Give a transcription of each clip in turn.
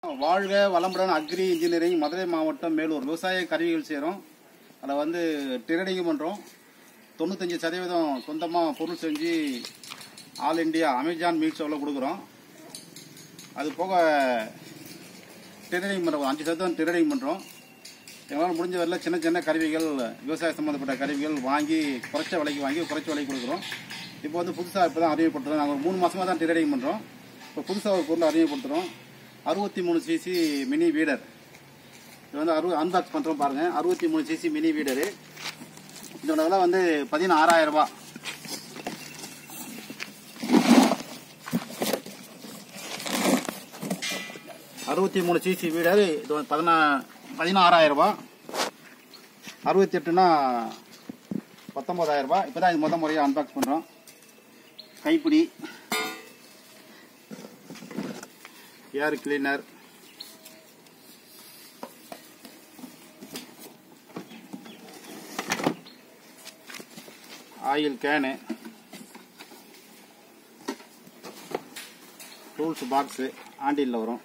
வாழ்க வளமுடன் agri engineering Madurai மாவட்டம் மேலூர் விவசாய கருவிகள் செய்கிறோம் அதில் வந்து ட்ரேடிங்கும் பண்ணுறோம் தொண்ணூத்தஞ்சு சதவீதம் சொந்தமாக பொருள் செஞ்சு ஆல் இண்டியா அமேசான் மீட்ஸோவில் கொடுக்குறோம் அது போக ட்ரேடிங் பண்ணுறோம் அஞ்சு சதவீதம் ட்ரேடிங் பண்ணுறோம் எங்களால் முடிஞ்ச வரையில் சின்ன சின்ன கருவிகள் விவசாய சம்மந்தப்பட்ட கருவிகள் வாங்கி குறைச்ச விலைக்கு வாங்கி குறைச்ச விலைக்கு கொடுக்குறோம் இப்போ வந்து புதுசாக இப்போ தான் அறிமுகப்படுத்துகிறோம் நாங்கள் ஒரு மூணு மாதமாக தான் ட்ரேடிங் பண்ணுறோம் இப்போ புதுசாக ஒரு பொருள் அறிமுகப்படுத்துகிறோம் அறுபத்தி மூணு சிசி மினி வீடர் இது வந்து அறு அன்பாக்ஸ் பண்ணுறோம் பாருங்கள் அறுபத்தி மூணு சிசி மினி வீடரு இதோட விலை வந்து பதினாறாயிரம் ரூபாய் அறுபத்தி மூணு சிசி வீடர் இது வந்து பதினா பதினாறாயிரம் ரூபாய் அறுபத்தி எட்டுனா பத்தொம்போதாயிரம் ரூபாய் இப்போ தான் இது மொதல் முறையாக அன்பாக்ஸ் பண்ணுறோம் கைப்பிடி air cleaner oil can tools box ஆண்டியில் வரும்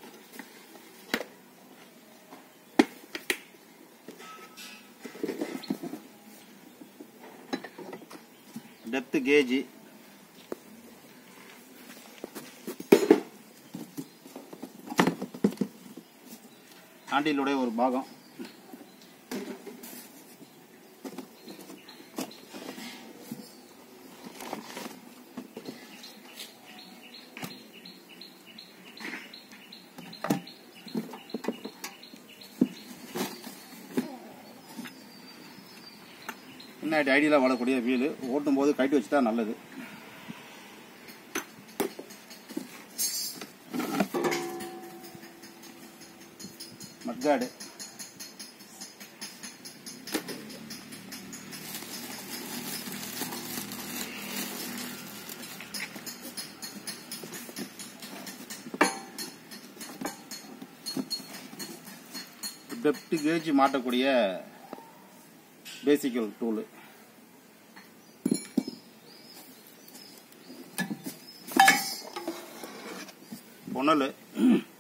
டெப்த் கேஜி ஆண்டிலுடைய ஒரு பாகம் பின்னாடி ஐடியில் வாழக்கூடிய வீலு ஓட்டும் போது கட்டி வச்சுட்டா நல்லது மட்காடு டெப்ட் கேஜ் மாட்டக்கூடிய பேசிக்கல் டூலு புனல்